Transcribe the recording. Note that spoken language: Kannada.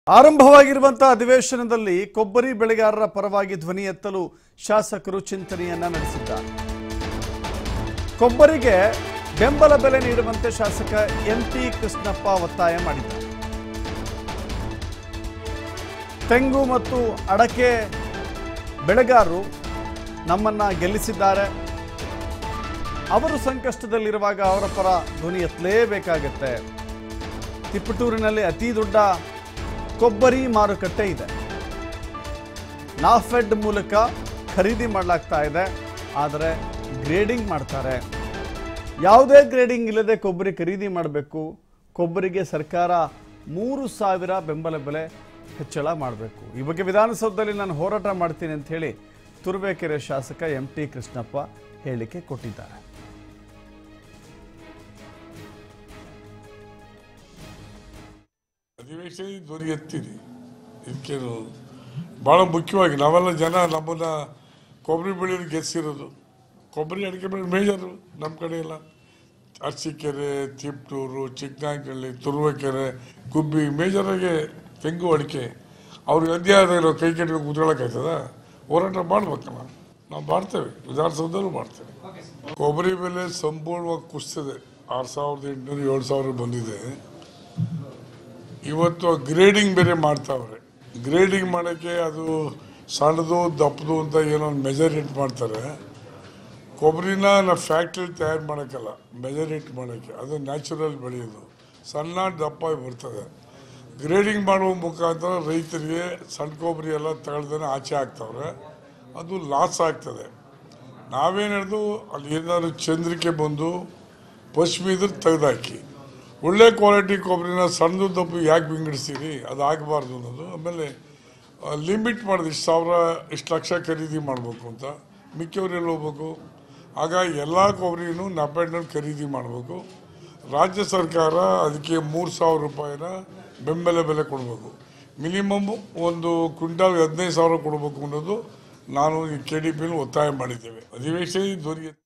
ಆರಂಭವಾಗಿರುವಂತಹ ಅಧಿವೇಶನದಲ್ಲಿ ಕೊಬ್ಬರಿ ಬೆಳೆಗಾರರ ಪರವಾಗಿ ಧ್ವನಿ ಎತ್ತಲು ಶಾಸಕರು ಚಿಂತನೆಯನ್ನ ನಡೆಸಿದ್ದಾರೆ ಕೊಬ್ಬರಿಗೆ ಬೆಂಬಲ ಬೆಲೆ ನೀಡುವಂತೆ ಶಾಸಕ ಎಂಪಿ ಕೃಷ್ಣಪ್ಪ ಒತ್ತಾಯ ಮಾಡಿದ್ದಾರೆ ತೆಂಗು ಮತ್ತು ಅಡಕೆ ಬೆಳೆಗಾರರು ನಮ್ಮನ್ನ ಗೆಲ್ಲಿಸಿದ್ದಾರೆ ಅವರು ಸಂಕಷ್ಟದಲ್ಲಿರುವಾಗ ಅವರ ಪರ ಧ್ವನಿ ಎತ್ತಲೇಬೇಕಾಗತ್ತೆ ತಿಪ್ಪಟೂರಿನಲ್ಲಿ ಅತಿ ದೊಡ್ಡ ಕೊಬ್ಬರಿ ಮಾರುಕಟ್ಟೆ ಇದೆ ನಾಫೆಡ್ ಮೂಲಕ ಖರೀದಿ ಮಾಡಲಾಗ್ತಾ ಇದೆ ಆದರೆ ಗ್ರೇಡಿಂಗ್ ಮಾಡ್ತಾರೆ ಯಾವುದೇ ಗ್ರೇಡಿಂಗ್ ಇಲ್ಲದೆ ಕೊಬ್ಬರಿ ಖರೀದಿ ಮಾಡಬೇಕು ಕೊಬ್ಬರಿಗೆ ಸರ್ಕಾರ ಮೂರು ಸಾವಿರ ಬೆಂಬಲ ಬೆಲೆ ಹೆಚ್ಚಳ ಮಾಡಬೇಕು ಈ ಬಗ್ಗೆ ವಿಧಾನಸೌಧದಲ್ಲಿ ನಾನು ಹೋರಾಟ ಮಾಡ್ತೀನಿ ಅಂತ ಹೇಳಿ ತುರುವೇಕೆರೆ ಶಾಸಕ ಎಂ ಟಿ ಕೃಷ್ಣಪ್ಪ ಹೇಳಿಕೆ ಕೊಟ್ಟಿದ್ದಾರೆ ಅಧಿವೇಶನ ಧ್ವನಿ ಎತ್ತೀನಿ ಇದಕ್ಕೇನು ಭಾಳ ಮುಖ್ಯವಾಗಿ ನಾವೆಲ್ಲ ಜನ ನಮ್ಮನ್ನ ಕೊಬ್ಬರಿ ಬೆಳೆಯೋದು ಗೆಲ್ಸಿರೋದು ಕೊಬ್ಬರಿ ಅಡಿಕೆ ಬೆಳೆ ಮೇಜರು ನಮ್ಮ ಕಡೆ ಎಲ್ಲ ಅರಸೀಕೆರೆ ತಿಪ್ಟೂರು ಚಿಕ್ಕನಾಯಕಹಳ್ಳಿ ತುರುವೇಕೆರೆ ಗುಬ್ಬಿ ಮೇಜರಾಗೆ ತೆಂಗು ಅಡಿಕೆ ಅವ್ರಿಗೆ ಅನ್ಯಾಯ ಆದಾಗ ನಾವು ಕೈ ಕಟ್ಕೊಂಡು ಕೂತ್ಕೊಳ್ಳೋಕ್ಕಾಯ್ತದ ಹೋರಾಟ ಮಾಡ್ಬೇಕಲ್ಲ ನಾವು ಮಾಡ್ತೇವೆ ವಿಧಾನಸೌಧದಲ್ಲೂ ಮಾಡ್ತೇವೆ ಕೊಬ್ಬರಿ ಬೆಲೆ ಸಂಪೂರ್ಣವಾಗಿ ಕುಸಿದಿದೆ ಆರು ಸಾವಿರದ ಎಂಟುನೂರು ಏಳು ಸಾವಿರ ಬಂದಿದೆ ಇವತ್ತು ಗ್ರೇಡಿಂಗ್ ಬೇರೆ ಮಾಡ್ತಾವ್ರೆ ಗ್ರೇಡಿಂಗ್ ಮಾಡೋಕ್ಕೆ ಅದು ಸಣ್ಣದು ದಪ್ಪದು ಅಂತ ಏನೋ ಒಂದು ಮೆಜರ್ಮೆಂಟ್ ಮಾಡ್ತಾರೆ ಕೊಬ್ಬರಿನ ನಾವು ಫ್ಯಾಕ್ಟ್ರಿ ತಯಾರು ಮಾಡೋಕ್ಕಲ್ಲ ಮೆಜರ್ಮೆಂಟ್ ಮಾಡೋಕ್ಕೆ ಅದು ನ್ಯಾಚುರಲ್ ಬೆಳೆಯೋದು ಸಣ್ಣ ದಪ್ಪ ಬರ್ತದೆ ಗ್ರೇಡಿಂಗ್ ಮಾಡುವ ಮುಖಾಂತರ ರೈತರಿಗೆ ಸಣ್ಣ ಕೊಬ್ಬರಿ ಎಲ್ಲ ತಗೊಳ್ದೇ ಆಚೆ ಹಾಕ್ತವ್ರೆ ಅದು ಲಾಸ್ ಆಗ್ತದೆ ನಾವೇನು ಹೇಳಿದು ಅಲ್ಲಿ ಏನಾದ್ರು ಚಂದ್ರಿಕೆ ಬಂದು ಪಶ್ಚಿಮಿದ್ರೆ ತೆಗೆದಾಕಿ ಒಳ್ಳೆ ಕ್ವಾಲಿಟಿ ಕೊಬ್ಬರಿನ ಸಣ್ಣದು ದಪ್ಪು ಯಾಕೆ ವಿಂಗಡಿಸ್ತೀರಿ ಅದು ಆಗಬಾರ್ದು ಅನ್ನೋದು ಆಮೇಲೆ ಲಿಮಿಟ್ ಮಾಡೋದು ಇಷ್ಟು ಸಾವಿರ ಇಷ್ಟು ಲಕ್ಷ ಖರೀದಿ ಮಾಡಬೇಕು ಅಂತ ಮಿಕ್ಕವ್ರು ಎಲ್ಲಿ ಹೋಗ್ಬೇಕು ಆಗ ಎಲ್ಲ ಕೊಬ್ಬರಿನೂ ನಪ್ಪೆಣ್ಣಲ್ಲಿ ಖರೀದಿ ಮಾಡಬೇಕು ರಾಜ್ಯ ಸರ್ಕಾರ ಅದಕ್ಕೆ ಮೂರು ಸಾವಿರ ರೂಪಾಯಿನ ಬೆಂಬಲ ಬೆಲೆ ಕೊಡಬೇಕು ಮಿನಿಮಮ್ ಒಂದು ಕ್ವಿಂಟಾಲ್ ಹದಿನೈದು ಸಾವಿರ ಕೊಡಬೇಕು ಅನ್ನೋದು ನಾನು ಈ ಕೆ ಡಿ ಪಿಲಿ ಒತ್ತಾಯ ಮಾಡಿದ್ದೇವೆ ಅಧಿವೇಶನ ಧ್ವನಿ